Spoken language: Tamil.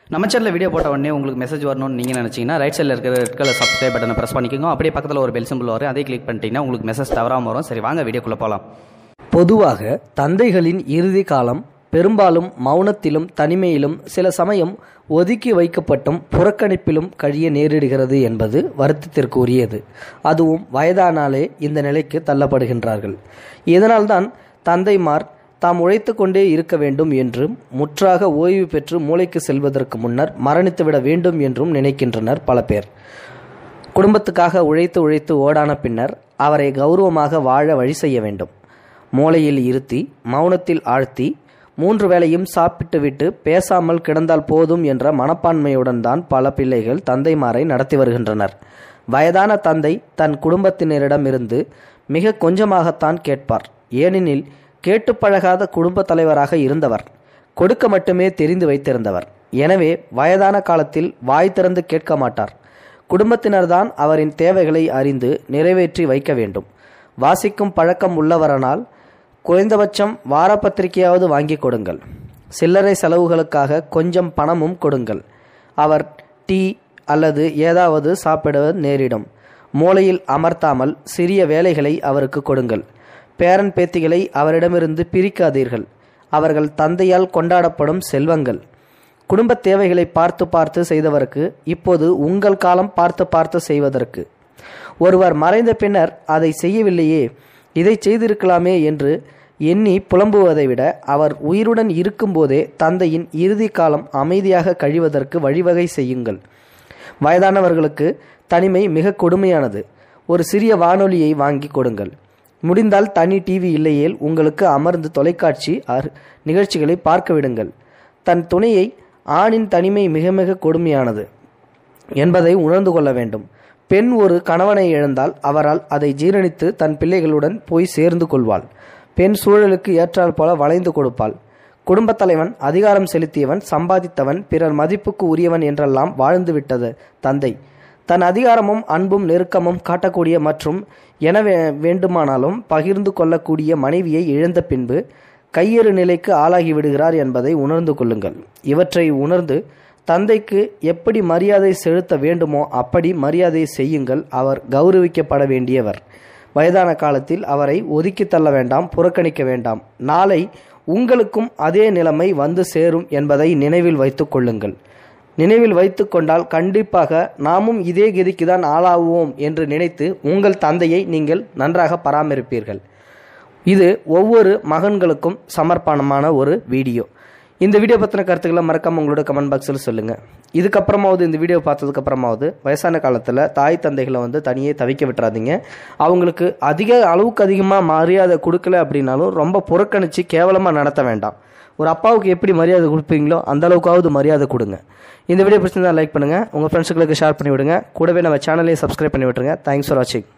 நம்ம சேனலில் வீடியோ போட்ட உடனே உங்களுக்கு மெசேஜ் வரணும்னு நீங்கள் நினச்சிங்கன்னா ரைட் சைடில் இருக்கிற ரெட் கலர் சப்ஸ்கிரைப் பட்டனை ப்ரெஸ் பண்ணிக்கோங்க அப்படியே பக்கத்தில் ஒரு பெல் சிம்பிள் வரும் அதே கிளிக் பண்ணிட்டீங்கன்னா உங்களுக்கு மெசேஜ் தவறாமல் வரும் சரி வாங்க வீடியோக்குள்ளே போகலாம் பொதுவாக தந்தைகளின் இறுதி காலம் பெரும்பாலும் மௌனத்திலும் தனிமையிலும் சில சமயம் ஒதுக்கி வைக்கப்பட்டும் புறக்கணிப்பிலும் கழிய நேரிடுகிறது என்பது வருத்தத்திற்கு உரியது அதுவும் வயதானாலே இந்த நிலைக்கு தள்ளப்படுகின்றார்கள் இதனால்தான் தந்தைமார் தாம் உழைத்து கொண்டே இருக்க வேண்டும் என்றும் முற்றாக ஓய்வு பெற்று மூளைக்கு செல்வதற்கு முன்னர் மரணித்துவிட வேண்டும் என்றும் நினைக்கின்றனர் பல பேர் குடும்பத்துக்காக உழைத்து உழைத்து ஓடான பின்னர் அவரை கௌரவமாக வாழ வழி செய்ய வேண்டும் மூளையில் இருத்தி மௌனத்தில் ஆழ்த்தி மூன்று வேளையும் சாப்பிட்டுவிட்டு பேசாமல் கிடந்தால் போதும் என்ற மனப்பான்மையுடன் தான் பல பிள்ளைகள் தந்தைமாரை நடத்தி வருகின்றனர் வயதான தந்தை தன் குடும்பத்தினரிடமிருந்து மிக கொஞ்சமாகத்தான் கேட்பார் ஏனெனில் கேட்டு பழகாத குடும்ப தலைவராக இருந்தவர் கொடுக்க மட்டுமே தெரிந்து வைத்திருந்தவர் எனவே வயதான காலத்தில் வாய் திறந்து கேட்க மாட்டார் குடும்பத்தினர்தான் அவரின் தேவைகளை அறிந்து நிறைவேற்றி வைக்க வேண்டும் வாசிக்கும் பழக்கம் உள்ளவரனால் குறைந்தபட்சம் வாரப்பத்திரிகையாவது வாங்கி கொடுங்கள் சில்லறை செலவுகளுக்காக கொஞ்சம் பணமும் கொடுங்கள் அவர் டீ அல்லது ஏதாவது சாப்பிட நேரிடும் மூளையில் அமர்த்தாமல் சிறிய வேலைகளை அவருக்கு கொடுங்கள் பேரன் பேத்திகளை அவரிடமிருந்து பிரிக்காதீர்கள் அவர்கள் தந்தையால் கொண்டாடப்படும் செல்வங்கள் குடும்ப தேவைகளை பார்த்து பார்த்து செய்தவருக்கு இப்போது உங்கள் காலம் பார்த்து பார்த்து செய்வதற்கு ஒருவர் மறைந்த பின்னர் அதை செய்யவில்லையே இதை செய்திருக்கலாமே என்று எண்ணி புலம்புவதை விட அவர் உயிருடன் இருக்கும்போதே தந்தையின் இறுதி காலம் அமைதியாக கழிவதற்கு வழிவகை செய்யுங்கள் வயதானவர்களுக்கு தனிமை மிக கொடுமையானது ஒரு சிறிய வானொலியை வாங்கி கொடுங்கள் முடிந்தால் தனி டிவி இல்லையேல் உங்களுக்கு அமர்ந்து தொலைக்காட்சி அர் நிகழ்ச்சிகளை பார்க்க விடுங்கள் தன் துணையை ஆணின் தனிமை மிக மிக கொடுமையானது என்பதை உணர்ந்து கொள்ள வேண்டும் பெண் ஒரு கணவனை இழந்தால் அவரால் அதை ஜீரணித்து தன் பிள்ளைகளுடன் போய் சேர்ந்து கொள்வாள் பெண் சூழலுக்கு ஏற்றால் போல வளைந்து கொடுப்பாள் குடும்பத் தலைவன் அதிகாரம் செலுத்தியவன் சம்பாதித்தவன் பிறர் மதிப்புக்கு உரியவன் என்றெல்லாம் வாழ்ந்து விட்டது தந்தை தன் அதிகாரமும் அன்பும் நெருக்கமும் காட்டக்கூடிய மற்றும் என வே- வேண்டுமானாலும் பகிர்ந்து கொள்ளக்கூடிய மனைவியை இழந்த பின்பு கையெறு நிலைக்கு ஆளாகி விடுகிறார் என்பதை உணர்ந்து கொள்ளுங்கள் இவற்றை உணர்ந்து தந்தைக்கு எப்படி மரியாதை செலுத்த வேண்டுமோ அப்படி மரியாதை செய்யுங்கள் அவர் கௌரவிக்கப்பட வேண்டியவர் வயதான காலத்தில் அவரை ஒதுக்கி தள்ள வேண்டாம் புறக்கணிக்க வேண்டாம் நாளை உங்களுக்கும் அதே நிலைமை வந்து சேரும் என்பதை நினைவில் வைத்துக் கொள்ளுங்கள் நினைவில் வைத்துக் கொண்டால் கண்டிப்பாக நாமும் இதே கதிக்கு தான் ஆளாகுவோம் என்று நினைத்து உங்கள் தந்தையை நீங்கள் நன்றாக பராமரிப்பீர்கள் இது ஒவ்வொரு மகன்களுக்கும் சமர்ப்பணமான ஒரு வீடியோ இந்த வீடியோ பற்றின கருத்துக்களை மறக்காம உங்களோட கமெண்ட் பாக்ஸில் சொல்லுங்கள் இதுக்கப்புறமாவது இந்த வீடியோ பார்த்ததுக்கு அப்புறமாவது வயசான காலத்தில் தாய் தந்தைகளை வந்து தனியே தவிக்க விட்டுறாதீங்க அவங்களுக்கு அதிக அளவுக்கு அதிகமாக மரியாதை கொடுக்கல அப்படின்னாலும் ரொம்ப புறக்கணித்து கேவலமாக நடத்த வேண்டாம் ஒரு அப்பாவுக்கு எப்படி மரியாதை கொடுப்பீங்களோ அந்த அளவுக்காவது மரியாதை கொடுங்க இந்த வீடியோ பிடிச்சிருந்தா லைக் பண்ணுங்கள் உங்கள் ஃப்ரெண்ட்ஸுங்களுக்கு ஷேர் பண்ணி விடுங்க கூடவே நம்ம சேனலையும் சப்ஸ்கிரைப் பண்ணி விட்டுருங்க தேங்க்ஸ் ஃபார் வாட்சிங்